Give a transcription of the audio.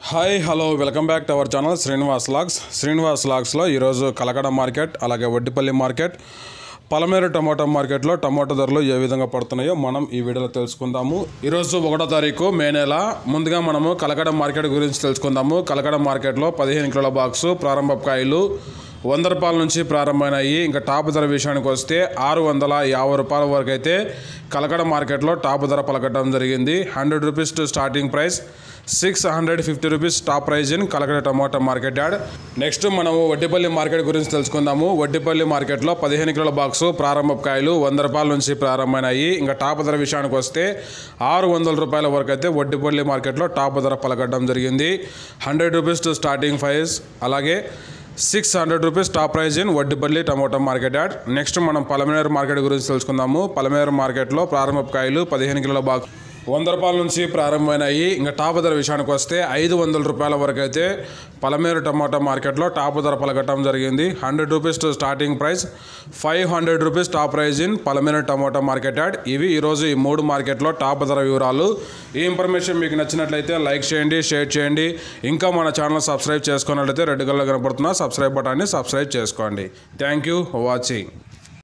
hi hello welcome back to our channel Srinivas logs Srinivas లాగ్స్లో ఈరోజు Kalakada market అలాగే వడ్డిపల్లి మార్కెట్ పలమేరు టమాటా మార్కెట్లో టమాటా ధరలు ఏ విధంగా పడుతున్నాయో మనం ఈ వీడియోలో తెలుసుకుందాము ఈరోజు ఒకటో తారీఖు మే నెల ముందుగా మనము కలకడ మార్కెట్ గురించి తెలుసుకుందాము కలకడ మార్కెట్లో పదిహేను కిలోల బాక్సు ప్రారంభ కాయలు వంద రూపాయల నుంచి ప్రారంభమైనాయి ఇంకా టాప్ ధర విషయానికి వస్తే ఆరు వందల యాభై రూపాయల వరకు అయితే కలకడ మార్కెట్లో టాప్ ధర పలకటం జరిగింది hundred rupees to starting price six hundred fifty rupees top prize in Kalakada tomato market and next మనము వడ్డిపల్లి మార్కెట్ గురించి తెలుసుకుందాము వడ్డిపల్లి మార్కెట్లో పదిహేను కిలోల బాక్సు ప్రారంభ కాయలు వంద రూపాయల నుంచి ప్రారంభమైనాయి ఇంకా టాప్ ధర విషయానికి వస్తే ఆరు వందల రూపాయల వరకు అయితే వడ్డిపల్లి మార్కెట్లో టాప్ ధర పలకడం జరిగింది hundred rupees to starting price అలాగే six hundred rupees top prize in Vaddipalli tomato market and next మనం పలమనేరు మార్కెట్ గురించి తెలుసుకుందాము పలమనేరు మార్కెట్లో ప్రారంభ కాయలు పదిహేను కిలోల బాక్స్ వంద రూపాయల నుంచి ప్రారంభమైనాయి ఇంకా టాప్ ధర విషయానికి వస్తే ఐదు వందల రూపాయల వరకు అయితే పలమేరు టమాటా మార్కెట్లో టాప్ ధర పలకటం జరిగింది hundred rupees to starting price five hundred rupees top prize in Palameru tomato market and ఇవి ఈరోజు ఈ మూడు మార్కెట్లో టాప్ ధర వివరాలు ఈ ఇన్ఫర్మేషన్ మీకు నచ్చినట్లయితే లైక్ చేయండి షేర్ చేయండి ఇంకా మన ఛానల్ సబ్స్క్రైబ్ చేసుకున్నట్లయితే రెడ్ కలర్ కనపడుతున్న సబ్స్క్రైబ్ బటాన్ని సబ్స్క్రైబ్ చేసుకోండి థ్యాంక్ యూ ఫర్ వాచింగ్